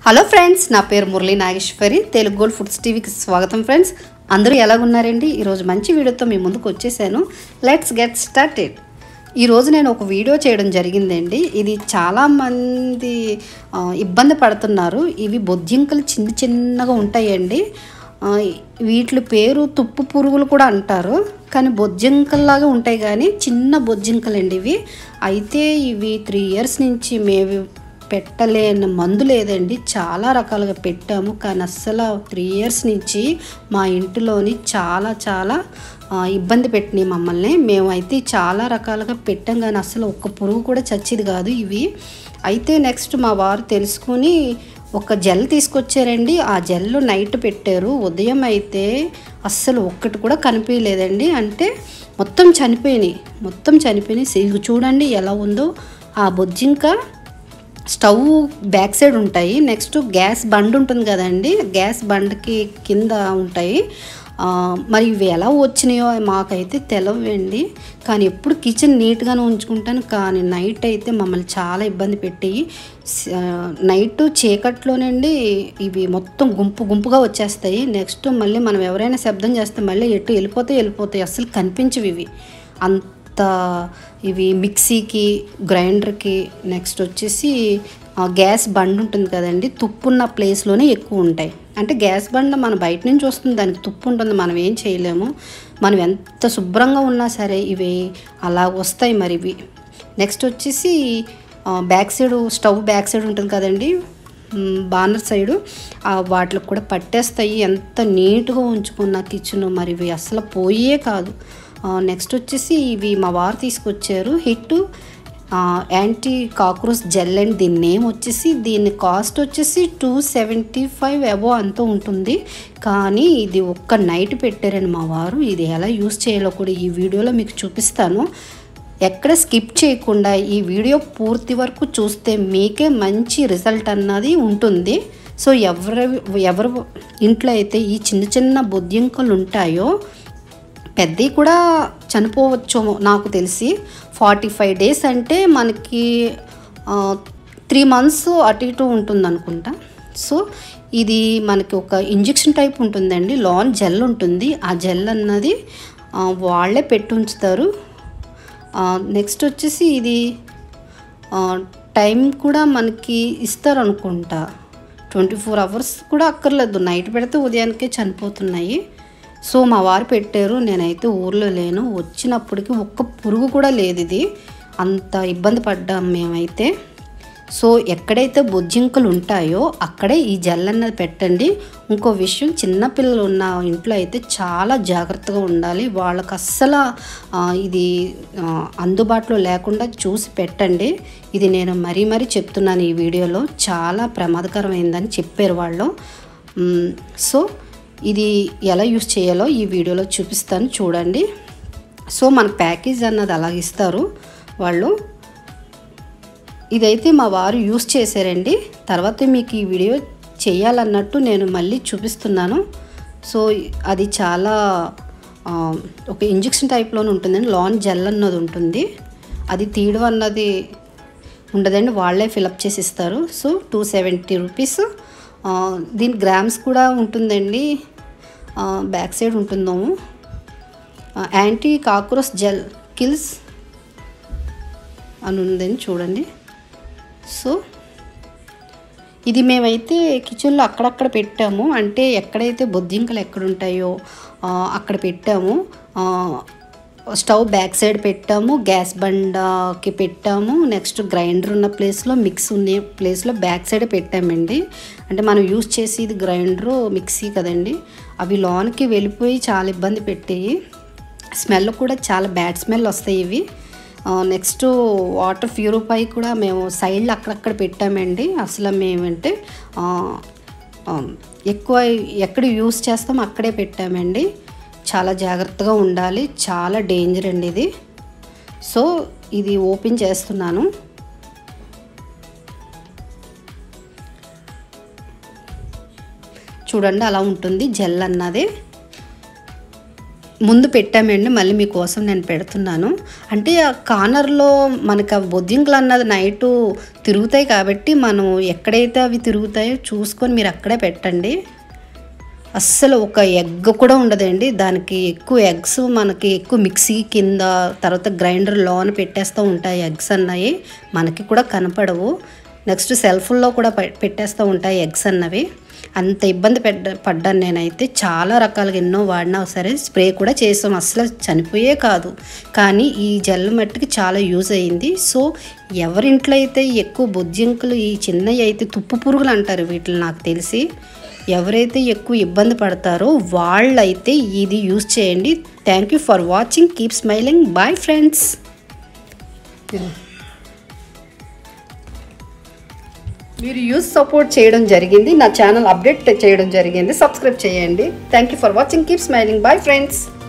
hello friends నా పేరు Murali Nageswari Telugu gold foods టీవీకి స్వాగతం ఫ్రెండ్స్ అందరూ ఎలాగున్నారండి ఈరోజు మంచి వీడియోతో మీ ముందుకు వచ్చేసాను లెట్స్ గెట్ స్టార్టెడ్ ఈరోజు నేను ఒక వీడియో చేయడం జరిగిందండి ఇది చాలామంది ఆ, ఇబ్బంది పడుతున్నారు ఇవి బొద్దింకలు చిన్న చిన్నగా ఉంటాయండి ఆ, వీటి పేరు తుప్పు పురుగులు కూడా అంటారు కానీ బొజ్జింకల్లాగా ఉంటాయి కానీ చిన్న బొజ్జింకలండి ఇవి అయితే ఇవి త్రీ ఇయర్స్ నుంచి మేము పెట్టలేని మందు లేదండి చాలా రకాలుగా పెట్టాము కానీ అస్సలు త్రీ ఇయర్స్ నుంచి మా ఇంటిలోని చాలా చాలా ఆ, ఇబ్బంది పెట్టినాయి మమ్మల్ని మేమైతే చాలా రకాలుగా పెట్టాం కానీ అసలు ఒక్క పురుగు కూడా చచ్చేది కాదు ఇవి అయితే నెక్స్ట్ మా వారు తెలుసుకుని ఒక జెల్ తీసుకొచ్చారండి ఆ జెల్ నైట్ పెట్టారు ఉదయం అయితే అస్సలు ఒక్కటి కూడా కనిపించలేదండి అంటే మొత్తం చనిపోయినాయి మొత్తం చనిపోయినాయి ఇదిగో చూడండి ఎలా ఉందో ఆ బొజ్జింక స్టవ్ బ్యాక్ సైడ్ ఉంటాయి నెక్స్ట్ గ్యాస్ బండ్ ఉంటుంది కదండి గ్యాస్ బండ్కి కింద ఉంటాయి ఆ, మరి ఇవి ఎలా వచ్చినాయో మాకైతే తెలవండి కానీ ఎప్పుడు కిచెన్ నీట్గానే ఉంచుకుంటాను కానీ నైట్ అయితే మమ్మల్ని చాలా ఇబ్బంది పెట్టి నైట్ చీకట్లోనండి ఇవి మొత్తం గుంపు గుంపుగా వచ్చేస్తాయి నెక్స్ట్ మళ్ళీ మనం ఎవరైనా శబ్దం చేస్తే మళ్ళీ ఎటు వెళ్ళిపోతే వెళ్ళిపోతాయి అసలు కనిపించవు ఇవి అంత ఇవి మిక్సీకి గ్రైండర్కి నెక్స్ట్ వచ్చేసి ఆ గ్యాస్ బండ్ ఉంటుంది కదండి తుప్పు ఉన్న ప్లేస్లోనే ఎక్కువ ఉంటాయి అంటే గ్యాస్ బండ్ మన బయట నుంచి వస్తుంది దానికి తుప్పు ఉంటుంది మనం ఏం చేయలేము మనం ఎంత శుభ్రంగా ఉన్నా సరే ఇవి అలా వస్తాయి మరి ఇవి నెక్స్ట్ వచ్చేసి ఆ, back side stove back side ఉంటుంది కదండి మ్, బార్నర్ సైడు ఆ వాటికి కూడా పట్టేస్తాయి ఎంత నీట్గా ఉంచుకున్న కిచెన్ మరి ఇవి అసలు పోయే కాదు ఆ, నెక్స్ట్ వచ్చేసి ఇవి మా వారు తీసుకొచ్చారు Hit anti cockroach gel and దీని నేమ్ వచ్చేసి దీని కాస్ట్ వచ్చేసి టూ సెవెంటీ ఫైవ్ అబో అంత ఉంటుంది కానీ ఇది ఒక్క నైట్ పెట్టారండి మా వారు ఇది ఎలా యూస్ చేయాలో కూడా ఈ వీడియోలో మీకు చూపిస్తాను ఎక్కడ స్కిప్ చేయకుండా ఈ వీడియో పూర్తి వరకు చూస్తే మీకే మంచి రిజల్ట్ అన్నది ఉంటుంది సో ఎవరి ఎవరు ఇంట్లో అయితే ఈ చిన్న చిన్న బొద్దింకలు ఉంటాయో పెద్దవి కూడా చనిపోవచ్చేమో నాకు తెలిసి ఫార్టీ ఫైవ్ డేస్ అంటే మనకి త్రీ మంత్స్ అటు ఇటు ఉంటుంది అనుకుంటా సో ఇది మనకి ఒక ఇంజెక్షన్ టైప్ ఉంటుందండి లాన్ జెల్ ఉంటుంది ఆ జెల్ అన్నది ఆ, వాళ్ళే పెట్టి ఉంచుతారు నెక్స్ట్ వచ్చేసి ఇది ఆ, టైం కూడా మనకి ఇస్తారు అనుకుంటా ట్వంటీ ఫోర్ అవర్స్ కూడా అక్కర్లేదు నైట్ పెడితే ఉదయానికే చనిపోతున్నాయి సో మా వారు పెట్టారు నేనైతే ఊర్లో లేను వచ్చినప్పటికి ఒక్క పురుగు కూడా లేదు ఇది అంత ఇబ్బంది పడ్డాం మేమైతే సో ఎక్కడైతే బొజ్జింకలు ఉంటాయో అక్కడే ఈ జెల్ అన్నది పెట్టండి ఇంకో విషయం చిన్నపిల్లలు ఉన్న ఇంట్లో అయితే చాలా జాగ్రత్తగా ఉండాలి వాళ్ళకి అస్సలు ఆ, ఇది ఆ, అందుబాటులో లేకుండా చూసి పెట్టండి ఇది నేను మరీ మరీ చెప్తున్నాను ఈ వీడియోలో చాలా ప్రమాదకరమైందని చెప్పారు వాళ్ళు మ్, సో ఇది ఎలా యూస్ చేయాలో ఈ వీడియోలో చూపిస్తాను చూడండి సో మన ప్యాకేజ్ అన్నది అలాగ ఇస్తారు వాళ్ళు ఇదైతే మా వారు యూస్ చేశారండి తర్వాత మీకు ఈ వీడియో చేయాలన్నట్టు నేను మళ్ళీ చూపిస్తున్నాను సో అది చాలా ఆ, ఒక ఇంజెక్షన్ టైప్లోనే ఉంటుందండి లాన్ జెల్ అన్నది ఉంటుంది అది తీయడం అన్నది ఉండదండి వాళ్ళే ఫిలప్ చేసి ఇస్తారు సో టూ సెవెంటీ రూపీస్ దీని గ్రామ్స్ కూడా ఉంటుందండి ఆ, బ్యాక్ సైడ్ ఉంటుందేమో ఆ, యాంటీ కాక్రోచ్ జెల్ కిల్స్ అని ఉందని చూడండి సో ఇది మేమైతే కిచెన్లో అక్కడక్కడ పెట్టాము అంటే ఎక్కడైతే బొద్దింకలు ఎక్కడ ఉంటాయో ఆ, అక్కడ పెట్టాము ఆ, స్టవ్ బ్యాక్ సైడ్ పెట్టాము గ్యాస్ బండకి పెట్టాము నెక్స్ట్ గ్రైండర్ ఉన్న ప్లేస్లో మిక్స్ ఉన్న ప్లేస్లో బ్యాక్ సైడ్ పెట్టామండి అంటే మనం యూస్ చేసేది గ్రైండరు మిక్సీ కదండి అవి లోనికి వెళ్ళిపోయి చాలా ఇబ్బంది పెట్టాయి స్మెల్ కూడా చాలా బ్యాడ్ స్మెల్ వస్తాయి ఇవి నెక్స్ట్ వాటర్ ప్యూరిఫై కూడా మేము సైడ్లో అక్కడక్కడ పెట్టామండి అసలు మేమంటే ఆ, ఆ, ఎక్కువ ఎక్కడ యూస్ చేస్తాం అక్కడే పెట్టామండి చాలా జాగ్రత్తగా ఉండాలి చాలా డేంజర్ అండి ఇది సో ఇది ఓపెన్ చేస్తున్నాను చూడండి అలా ఉంటుంది జెల్ అన్నది ముందు పెట్టామండి మళ్ళీ మీకోసం నేను పెడుతున్నాను అంటే ఆ కార్నర్లో మనకు ఆ బొద్దింకలు అన్నది నైటు తిరుగుతాయి కాబట్టి మనం ఎక్కడైతే అవి తిరుగుతాయో చూసుకొని మీరు అక్కడే పెట్టండి అస్సలు ఒక ఎగ్ కూడా ఉండదండి దానికి ఎక్కువ ఎగ్స్ మనకి ఎక్కువ మిక్సీ కింద తర్వాత గ్రైండర్ లోన పెట్టేస్తూ ఉంటాయి ఎగ్స్ అన్నవి మనకి కూడా కనపడవు నెక్స్ట్ సెల్ఫ్లో కూడా పె- పెట్టేస్తూ ఉంటాయి ఎగ్స్ అన్నవి అంత ఇబ్బంది పడ్డ పడ్డాను నేనైతే చాలా రకాలుగా ఎన్నో వాడినా సరే స్ప్రే కూడా చేసాం అసలు చనిపోయే కాదు కానీ ఈ జెల్ మట్టుకి చాలా యూజ్ అయ్యింది సో ఎవరింట్లో అయితే ఎక్కువ బొజ్జింకులు ఈ చిన్నవి అయితే తుప్పు పురుగులు అంటారు వీటిని నాకు తెలిసి ఎవరైతే ఎక్కువ ఇబ్బంది పడతారో వాళ్ళైతే ఇది యూజ్ చేయండి thank you for watching keep smiling bye friends మీరు యూజ్ సపోర్ట్ చేయడం జరిగింది నా ఛానల్ అప్డేట్ చేయడం జరిగింది సబ్స్క్రైబ్ చేయండి thank you for watching keep smiling bye friends